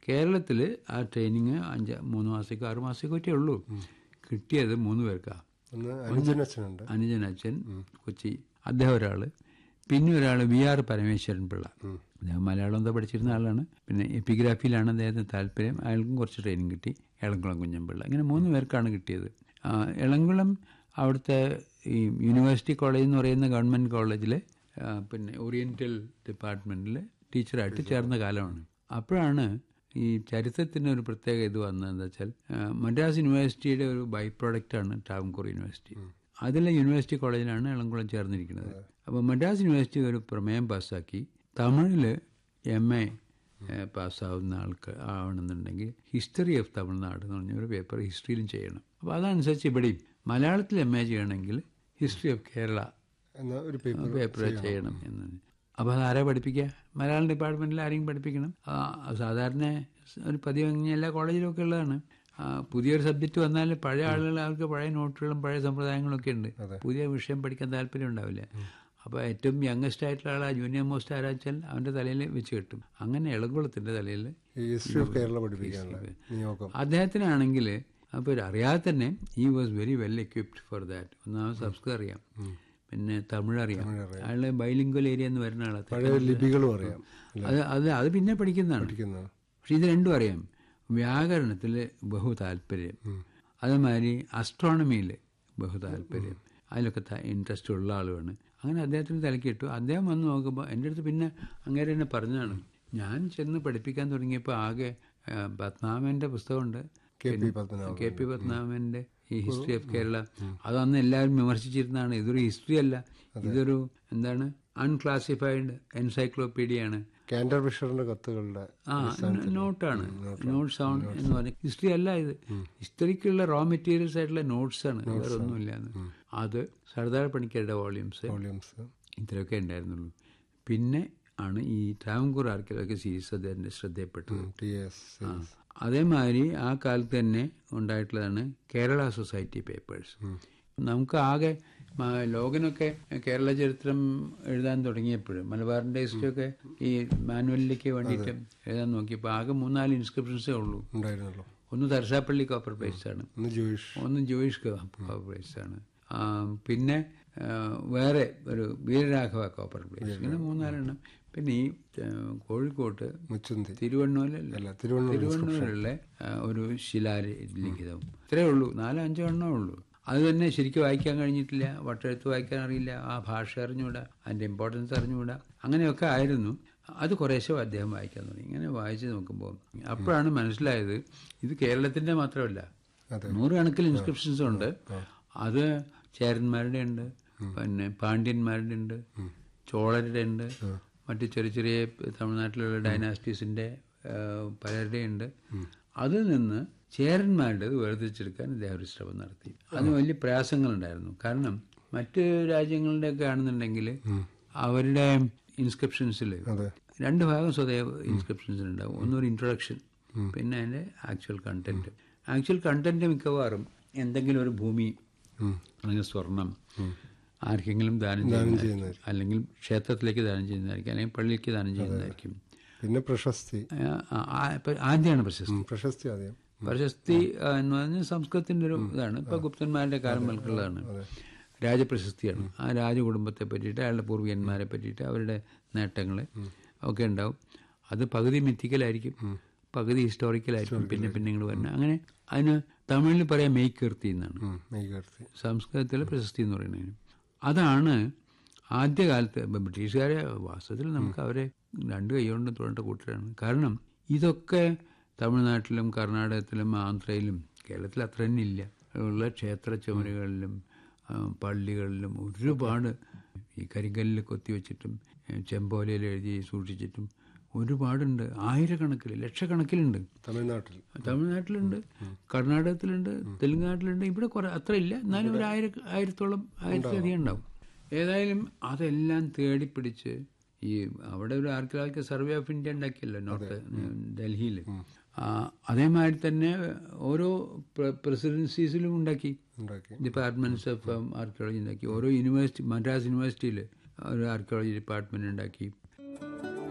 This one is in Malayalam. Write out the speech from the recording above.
കേരളത്തിൽ ആ ട്രെയിനിങ് അഞ്ച് മൂന്ന് മാസത്തേക്ക് ആറ് മാസത്തേക്ക് ഒറ്റേ ഉള്ളൂ കിട്ടിയത് മൂന്ന് പേർക്കാണ് ഒന്ന് അനുജനച്ഛനുണ്ട് അനുജൻ അച്ഛൻ കൊച്ചി അദ്ദേഹം ഒരാൾ പിന്നെ ഒരാൾ വി ആർ പരമേശ്വരൻ പിള്ള അദ്ദേഹം മലയാളം എന്തോ പഠിച്ചിരുന്ന ആളാണ് പിന്നെ എപ്പിഗ്രാഫിയിലാണ് അദ്ദേഹത്തിന് താല്പര്യം അയാൾക്കും കുറച്ച് ട്രെയിനിങ് കിട്ടി എളംകുളം കുഞ്ഞൻപിള്ള ഇങ്ങനെ മൂന്ന് പേർക്കാണ് കിട്ടിയത് ആ, എളംകുളം അവിടുത്തെ ഈ യൂണിവേഴ്സിറ്റി കോളേജ് എന്ന് പറയുന്ന ഗവൺമെൻറ് കോളേജിലെ ആ, പിന്നെ ഓറിയന്റൽ ഡിപ്പാർട്ട്മെൻറ്റിൽ ടീച്ചറായിട്ട് ചേർന്ന കാലമാണ് അപ്പോഴാണ് ഈ ചരിത്രത്തിന് ഒരു പ്രത്യേക ഇത് വന്നത് എന്താ വെച്ചാൽ ആ, മദ്രാസ് യൂണിവേഴ്സിറ്റിയുടെ ഒരു ബൈ പ്രോഡക്റ്റാണ് ട്രാവൻകൂർ യൂണിവേഴ്സിറ്റി അതിലെ യൂണിവേഴ്സിറ്റി കോളേജിലാണ് എളംകുളം ചേർന്നിരിക്കുന്നത് അപ്പോൾ മദ്രാസ് യൂണിവേഴ്സിറ്റി ഒരു പ്രമേയം പാസ്സാക്കി തമിഴിൽ എം എ പാസ്സാവുന്ന ആൾക്ക് ആവണമെന്നുണ്ടെങ്കിൽ ഹിസ്റ്ററി ഓഫ് തമിഴ്നാട് എന്ന് പറഞ്ഞ ഒരു പേപ്പർ ഹിസ്റ്ററിയിലും ചെയ്യണം അപ്പോൾ അതനുസരിച്ച് ഇവിടെയും മലയാളത്തിൽ എം എ ചെയ്യണമെങ്കിൽ ഹിസ്റ്ററി ഓഫ് കേരള എന്ന ഒരു പേപ്പർ പേപ്പർ ചെയ്യണം എന്ന് അപ്പോൾ അത് ആരാ പഠിപ്പിക്കുക മലയാളം ഡിപ്പാർട്ട്മെന്റിൽ ആരെങ്കിലും പഠിപ്പിക്കണം ആ, സാധാരണ ഒരു പതിവ് അങ്ങനെ എല്ലാ കോളേജിലും ഒക്കെ ഉള്ളതാണ് ആ, പുതിയൊരു സബ്ജക്റ്റ് വന്നാൽ പഴയ ആളുകൾ അവർക്ക് പഴയ നോട്ടുകളും പഴയ സമ്പ്രദായങ്ങളും ഒക്കെ ഉണ്ട് പുതിയ വിഷയം പഠിക്കാൻ താല്പര്യം ഉണ്ടാവില്ല അപ്പോൾ ഏറ്റവും യങ്ങസ്റ്റ് ആയിട്ടുള്ള ആൾ ആ ജൂനിയർ മോസ്റ്റ് ആരാ വെച്ചാൽ അവൻ്റെ തലയിൽ വെച്ച് കിട്ടും അങ്ങനെ ഇളകുളത്തിൻ്റെ തലയിൽ ഈ ഹിസ്റ്ററി ഓഫ് കേരള പഠിപ്പിക്കാനുള്ള നിയോഗം അദ്ദേഹത്തിനാണെങ്കിൽ അപ്പോൾ അറിയാതെ തന്നെ ഈ was very well equipped for that ഒന്നാമത് സംസ്കൃതം അറിയാം പിന്നെ തമിഴ് അറിയാം അയാള് ബൈലിംഗ്വൽ ഏരിയ എന്ന് വരുന്ന ആളാണ് പഴയ ലിപികളും അറിയാം അത് അത് അത് പിന്നെ പഠിക്കുന്നതാണ് പഠിക്കുന്നത് പക്ഷെ ഇത് രണ്ടും അറിയാം വ്യാകരണത്തിൽ ബഹു താല്പര്യം അതേമാതിരി അസ്ട്രോണമിയിൽ ബഹു താല്പര്യം അതിലൊക്കെ ഇൻട്രസ്റ്റ് ഉള്ള ആളുമാണ് അങ്ങനെ അദ്ദേഹത്തിന് തലക്കിട്ടു അദ്ദേഹം വന്ന് നോക്കുമ്പോൾ എൻ്റെ അടുത്ത് പിന്നെ അങ്ങേരെ തന്നെ പറഞ്ഞതാണ് ഞാൻ ചെന്ന് പഠിപ്പിക്കാൻ തുടങ്ങിയപ്പോൾ ആകെ ആ, പത്മനാഭൻ്റെ പുസ്തകമുണ്ട് K P Padmanabhan K P പത്മനാഭന്റെ ഈ ഹിസ്റ്ററി ഓഫ് കേരള അത് അന്ന് എല്ലാവരും വിമർശിച്ചിരുന്നതാണ് ഇതൊരു ഹിസ്റ്ററി അല്ല ഇതൊരു എന്താണ് അൺക്ലാസിഫൈഡ് എൻസൈക്ലോപീഡിയ ആണ് കാൻഡർ ബിഷറിന്റെ കത്തുകളുടെ ആ നോട്ടാണ് നോട്ട്സ് ഓൺ എന്ന് പറഞ്ഞ ഹിസ്റ്ററി അല്ല ഇത് ഹിസ്റ്ററിക്കുള്ള റോ മെറ്റീരിയൽസ് ആയിട്ടുള്ള നോട്ട്സ് ആണ് വേറെ ഒന്നുമില്ല അത് സർദാർ പണിക്കരുടെ വോളിയൂംസ് വോളിയൂംസ് ഇത്രയൊക്കെ ഉണ്ടായിരുന്നുള്ളൂ പിന്നെ ആണ് ഈ ട്രാവൻകൂർ ആർക്കിയോളജി സീരീസ് അദ്ദേഹത്തിന്റെ ശ്രദ്ധയപ്പെട്ടത് ടി എസ് അതേമാതിരി ആ കാലത്ത് തന്നെ ഉണ്ടായിട്ടുള്ളതാണ് കേരള സൊസൈറ്റി പേപ്പേഴ്സ് നമുക്ക് ആകെ മ- ലോകനൊക്കെ കേരള ചരിത്രം എഴുതാൻ തുടങ്ങിയപ്പോൾ മലബാറിന്റെ ഹിസ്റ്ററിയൊക്കെ ഈ മാനുവലിലേക്ക് വേണ്ടിയിട്ട് എഴുതാൻ നോക്കിയപ്പോൾ ആകെ മൂന്നാല് ഇൻസ്ക്രിപ്ഷൻസേ ഉള്ളൂ ഉണ്ടായിരുന്നല്ലോ ഒന്ന് തരസാപ്പള്ളി കോപ്പർ പേസ്റ്റ് ആണ് ഒന്ന് ജൂയിഷ് ഒന്ന് ജോയിഷ് കോപ്പർ പ്ലേസ് ആണ് ആ, പിന്നെ ആ, വേറെ ഒരു വീരരാഘവ കോപ്പർ പ്ലേസ് ഇങ്ങനെ മൂന്നാലെണ്ണം പിന്നെ ഈ ആ, കോഴിക്കോട്ട് മുച്ചുന്തി തിരുവണ്ണൂരല്ല അല്ല തിരുവണ്ണൂർ തിരുവണ്ണൂരിലുള്ള ആ, ഒരു ശിലാലിഖിതം ഇത്രയേ ഉള്ളൂ നാലോ അഞ്ചോ എണ്ണമേ ഉള്ളൂ അത് തന്നെ ശരിക്കും വായിക്കാൻ കഴിഞ്ഞിട്ടില്ല വട്ടെഴുത്ത് വായിക്കാൻ അറിയില്ല ആ ഭാഷ അറിഞ്ഞുകൂടാ അതിന്റെ ഇമ്പോർട്ടൻസ് അറിഞ്ഞുകൂടാ അങ്ങനെയൊക്കെ ആയിരുന്നു അത് കുറേശ്ശെ അദ്ദേഹം വായിക്കാൻ തുടങ്ങി ഇങ്ങനെ വായിച്ച് നോക്കുമ്പോൾ അപ്പോഴാണ് മനസ്സിലായത് ഇത് കേരളത്തിന്റെ മാത്രമല്ല അതെ നൂറുകണക്കിൽ ഇൻസ്ക്രിപ്ഷൻസ് ഉണ്ട് അത് ചേരന്മാരുടെ ഉണ്ട് പിന്നെ പാണ്ഡ്യന്മാരുടെ ഉണ്ട് ചോളരുടെ ഉണ്ട് മറ്റു ചെറിയ ചെറിയ തമിഴ്നാട്ടിലുള്ള ഡൈനാസ്റ്റീസിന്റെ ആ, പലരുടെ ഉണ്ട് അതിൽ നിന്ന് ചേരന്മാരുടെ വേർതിരിച്ചെടുക്കാൻ ഇദ്ദേഹം ഒരു ശ്രമം നടത്തി അതിന് വലിയ പ്രയാസങ്ങളുണ്ടായിരുന്നു കാരണം മറ്റ് രാജ്യങ്ങളുടെ ഒക്കെ ആണെന്നുണ്ടെങ്കിൽ അവരുടെ ഇൻസ്ക്രിപ്ഷൻസിൽ അതെ രണ്ട് ഭാഗം സ്വതേ ഇൻസ്ക്രിപ്ഷൻസ് ഉണ്ടാവും ഒന്നൊരു ഇൻട്രൊഡക്ഷൻ പിന്നെ അതിന്റെ ആക്ച്വൽ കണ്ടന്റ് ആക്ച്വൽ കണ്ടന്റ് മിക്കവാറും എന്തെങ്കിലും ഒരു ഭൂമി അല്ലെങ്കിൽ സ്വർണം ആർക്കെങ്കിലും ദാനം ചെയ്യുന്ന അല്ലെങ്കിൽ ക്ഷേത്രത്തിലേക്ക് ദാനം ചെയ്യുന്നതായിരിക്കും അല്ലെങ്കിൽ പള്ളിക്ക് ദാനം ചെയ്യുന്നതായിരിക്കും പിന്നെ പ്രശസ്തി ആ, ആ, ഇപ്പൊ ആദ്യമാണ് പ്രശസ്തി പ്രശസ്തി ആദ്യം പ്രശസ്തി ആ, എന്ന് പറഞ്ഞാൽ സംസ്കൃതത്തിന്റെ ഒരു ഇതാണ് ഇപ്പൊ ഗുപ്തന്മാരുടെ കാലം മുതൽക്കുള്ളതാണ് രാജപ്രശസ്തിയാണ് ആ രാജകുടുംബത്തെ പറ്റിയിട്ട് അയാളുടെ പൂർവികന്മാരെ പറ്റിയിട്ട് അവരുടെ നേട്ടങ്ങൾ ഒക്കെ ഉണ്ടാവും അത് പകുതി മിത്തിക്കലായിരിക്കും പകുതി ഹിസ്റ്റോറിക്കലായിരിക്കും പിന്നെ പിന്നെ ഇങ്ങോട്ട് വരുന്നത് അങ്ങനെ അതിന് തമിഴിൽ പറയാം മെയ് കീർത്തി എന്നാണ് മെയ്കീർത്തി സംസ്കൃതത്തിലെ പ്രശസ്തി എന്ന് പറയുന്നതിന് അതാണ് ആദ്യകാലത്ത് ഇപ്പം ബ്രിട്ടീഷുകാരെ വാസ്തവത്തിൽ നമുക്ക് അവരെ രണ്ട് കൈകൊണ്ട് തൊഴേണ്ട കൂട്ടരാണ് കാരണം ഇതൊക്കെ തമിഴ്നാട്ടിലും കർണാടകത്തിലും ആന്ധ്രയിലും കേരളത്തിൽ അത്ര തന്നെ ഇല്ല ഉള്ള ക്ഷേത്ര ചുമരുകളിലും ആ, പള്ളികളിലും ഒരുപാട് ഈ കരിങ്കല്ലിൽ കൊത്തിവെച്ചിട്ടും ഏ, ചെമ്പോലയിൽ എഴുതി സൂക്ഷിച്ചിട്ടും ഒരുപാടുണ്ട് ആയിരക്കണക്കിൽ ലക്ഷക്കണക്കിലുണ്ട് തമിഴ്നാട്ടിൽ തമിഴ്നാട്ടിലുണ്ട് കർണാടകത്തിലുണ്ട് തെലുങ്കാട്ടിലുണ്ട് ഇവിടെ കുറെ അത്ര ഇല്ല എന്നാലും ഒരു ആയിര ആയിരത്തോളം ആയിരത്തിലധികം ഉണ്ടാവും ഏതായാലും അതെല്ലാം തേടിപ്പിടിച്ച് ഈ അവിടെ ഒരു ആർക്കിയോളജിക്കൽ സർവേ ഓഫ് ഇന്ത്യ ഉണ്ടാക്കിയല്ലോ നോർത്ത് ഡൽഹിയിൽ അതേമാതിരി തന്നെ ഓരോ പ്രസിഡൻസീസിലും ഉണ്ടാക്കി ഉണ്ടാക്കി ഡിപ്പാർട്ട്മെന്റ്സ് ഓഫ് ആർക്കിയോളജി ഉണ്ടാക്കി ഓരോ യൂണിവേഴ്സിറ്റി മദ്രാസ് യൂണിവേഴ്സിറ്റിയിൽ ഒരു ആർക്കിയോളജി ഡിപ്പാർട്ട്മെന്റ് ഉണ്ടാക്കി